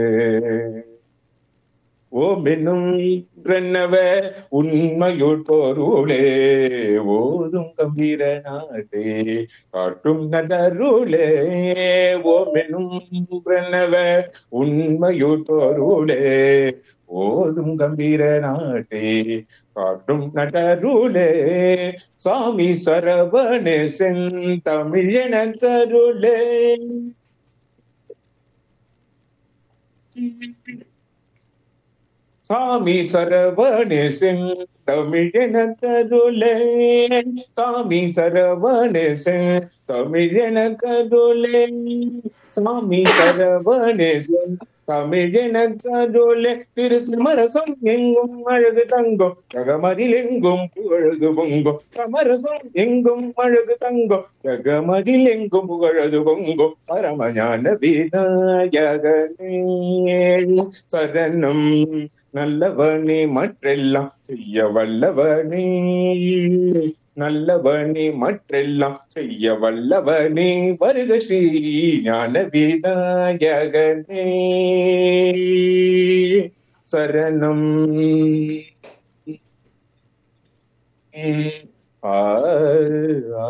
ஓமென்னும் பிரன்னவ உண்மையுள் பொருளே ஓதும் கம்பீர நாடே காட்டும் நகருளே ஓமென்னும் பிரன்னவ உண்மையுள் பொருளே ஓதும் கம்பீர நாடே காட்டும் நகருளே சாமி சரவணே செந்தமிழன கருளே சாமி சரவணே செந்தமிழன கருளே சாமி சரவணே செந்தமிழன கருளே சாமி சரவணே தமிழன கருளே திரு சமரசம் எங்கும் அழகு தங்கம் ஜகமதில் எங்கும் புகழது பொங்கும் சமரசம் எங்கும் அழகு தங்கம் ஜகமதில் எங்கும் புகழது பொங்கும் பரமஞான விநாயகனே சரணம் நல்லவனே மற்றெல்லாம் செய்ய வல்லவனே நல்லவனே மற்றெல்லாம் செய்ய வல்லவனே வருக ஸ்ரீ ஞான விநாயகனே சரணம் ஆ ஆ.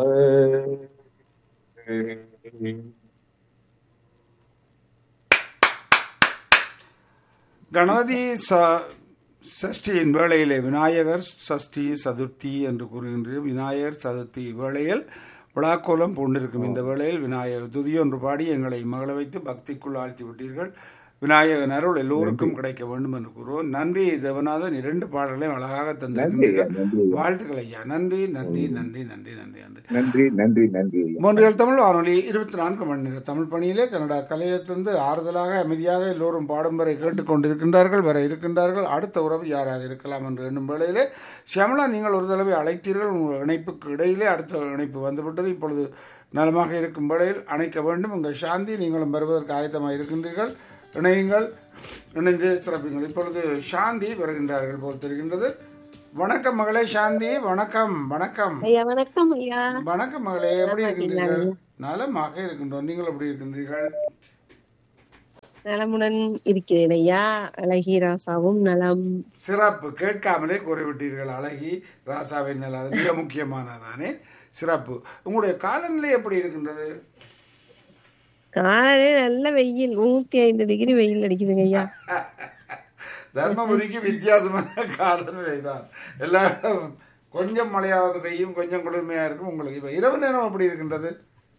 கணபதி ச சஷ்டியின் வேளையிலே விநாயகர் சஷ்டி சதுர்த்தி என்று கூறுகின்ற விநாயகர் சதுர்த்தி வேளையில் விழாக்கோலம் பூண்டிருக்கும் இந்த வேளையில் விநாயகர் துதியொன்று பாடி எங்களை மகள வைத்து பக்திக்குள் ஆழ்த்தி விட்டீர்கள் விநாயகன் அருள் எல்லோருக்கும் கிடைக்க வேண்டும் என்று கூறுவோம் நன்றி தேவநாதன் இரண்டு பாடல்களையும் அழகாக நன்றி தந்திருக்கிறீர்கள் நன்றி வாழ்த்துக்கள் ஐயா நன்றி நன்றி நன்றி நன்றி நன்றி நன்றி நன்றி நன்றி நன்றி ஐயா. மூன்றியல் தமிழ் வானொலி இருபத்தி நான்கு மணி நேர தமிழ் பணியிலே கனடா கலையத்திலிருந்து ஆறுதலாக அமைதியாக எல்லோரும் பாடும் வரை கேட்டுக்கொண்டிருக்கின்றார்கள் வர இருக்கின்றார்கள் அடுத்த உறவு யாராக இருக்கலாம் என்று எண்ணும் வேளையிலே ஷியாமலா நீங்கள் ஒரு தடவை அழைத்தீர்கள் உங்கள் இணைப்புக்கு இடையிலே அடுத்த இணைப்பு வந்துவிட்டது இப்பொழுது நலமாக இருக்கும் வேளையில் அணைக்க வேண்டும் உங்கள் சாந்தி நீங்களும் வருவதற்கு ஆயத்தமாக இருக்கின்றீர்கள் இணையுங்கள் இணைந்து சிறப்புங்கள் இப்பொழுது சாந்தி வருகின்றார்கள் போல் தெரிகின்றது வணக்கம் மகளே சாந்தி வணக்கம் வணக்கம் ஐயா வணக்கம் ஐயா வணக்கம் மகளே எப்படி இருக்கின்றீர்கள் நலமாக இருக்கின்றோம் நீங்கள் எப்படி இருக்கின்றீர்கள் நலமுடன் இருக்கிறேன் ஐயா அழகி ராசாவும் நலம் சிறப்பு கேட்காமலே கூறிவிட்டீர்கள் அழகி ராசாவின் நல அது மிக முக்கியமானதானே சிறப்பு உங்களுடைய காலநிலை எப்படி இருக்கின்றது காலையில நல்ல வெயில் நூத்தி ஐந்து டிகிரி வெயில் அடிக்குதுங்க ஐயா தர்மபுரிக்கு வித்தியாசமான காலநிலை தான் எல்லா இடமும் கொஞ்சம் மழையாவது பெய்யும் கொஞ்சம் குளிர்மையா இருக்கும் உங்களுக்கு இப்ப இரவு நேரம் எப்படி இருக்கின்றது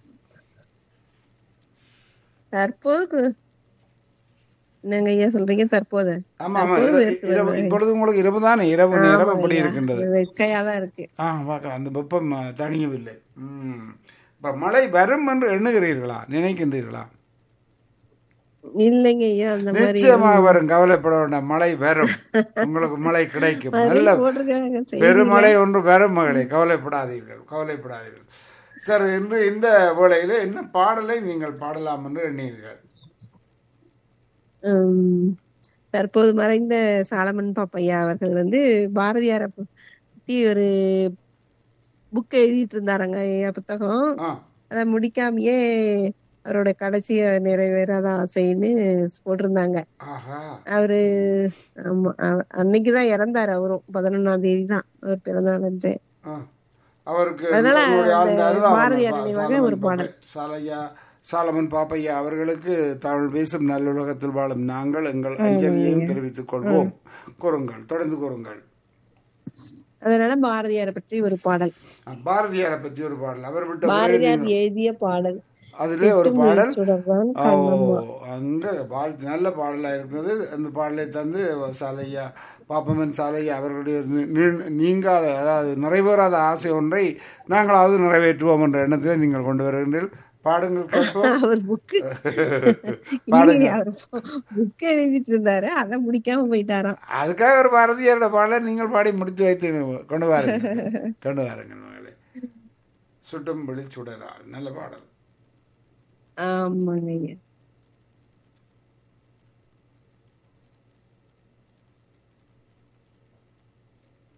தற்போது கு- என்னங்க ஐயா சொல்றீங்க தற்போது ஆமா ஆமா தற்போது இரவு- வேர்க்கிறது இரவு இப்பொழுது உங்களுக்கு இரவு தானே இரவு நேரம் எப்படி இருக்கின்றது வெக்கையாதான் இருக்கு ஆ பார்க்கலாம் அந்த வெப்பம் அஹ், தணியவில்லை ம் இப்போ மழை வரும் என்று எண்ணுகிறீர்களா நினைக்கின்றீர்களா இல்லைங்க ஐயா அந்த மாதிரி நிச்சயமாக வரும் கவலைப்பட வேண்டாம் மழை வரும் உங்களுக்கு மழை கிடைக்கும் நல்ல போட்டிருக்காங்க சரி. பெருமழை ஒன்று வரும் மகளே கவலைப்படாதீர்கள் கவலைப்படாதீர்கள் சார் இன்று இந்த வேளையில என்ன பாடலை நீங்கள் பாடலாம் என்று எண்ணீர்கள் உம், தற்போது மறைந்த சாலமன் பாப்பையா அவர்கள் வந்து பாரதியாரை பத்தி ஒரு புக் எழுதிட்டு இருந்தாருங்க ஐயா புத்தகம் ஆ அதை முடிக்காமயே அவரோட கடைசி நிறைவேறாத ஆசைன்னு போட்டிருந்தாங்க ஆஹா அவரு ஆமா அவ- அன்னைக்குதான் இறந்தாரு அவரும் பதினொன்னாம் தேதி தான் அவர் பிறந்தநாள் அன்று ஆ. அவருக்கு அதனால உங்களுடைய அந்த ஆழ்ந்த அனுதாபம் பாரதியார் பா- நினைவாக சாலமன் ஒரு பாடல். பாப்பை- சாலையா சாலமன் பாப்பையா அவர்களுக்கு தமிழ் பேசும் நல்லுலகத்தில் வாழும் நாங்கள் எங்கள் அஞ்சலியையும் தெரிவித்துக் கொள்வோம் கூறுங்கள் தொடர்ந்து கூறுங்கள் அதனால பாரதியாரை பற்றி ஒரு பாடல் ஆ, பாரதியாரை பற்றி ஒரு பாடல் அவர் விட்ட உரையை பாரதியார் நீங்கள்- எழுதிய பாடல் அதிலே ஒரு பாடல் சுடர்தான் ஓ கண்ணம்மா அங்க வாழ்த்து நல்ல பாடலாக இருக்கிறது அந்த பாடலை தந்து சாலையா பாப்பமன் சாலையா அவர்களுடைய நி- நி- நீங்காத அதாவது நிறைவேறாத ஆசை ஒன்றை நாங்களாவது நிறைவேற்றுவோம் என்ற எண்ணத்தில் நீங்கள் கொண்டு வருகின்றீர்கள் பாடுங்கள் கேட்போம் அவர் புக்கு பாடுங்க. அவர் புக் எழுதிட்டு இருந்தாரு அதை முடிக்காம போயிட்டாராம் அதுக்காக ஒரு பாரதியாரோட பாடலை நீங்கள் பாடி முடித்து வைத்து கொண்டு வாருங்கள் கொண்டு வாருங்கள் மகளே சுட்டும் வெளி சுடரா நல்ல பாடல் ஆமாங்க ஐயா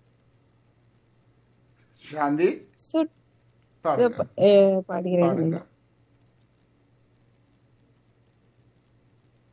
சாந்தி சுட் பாடுங்க அஹ் பாடுகிறேன் பாடுங்க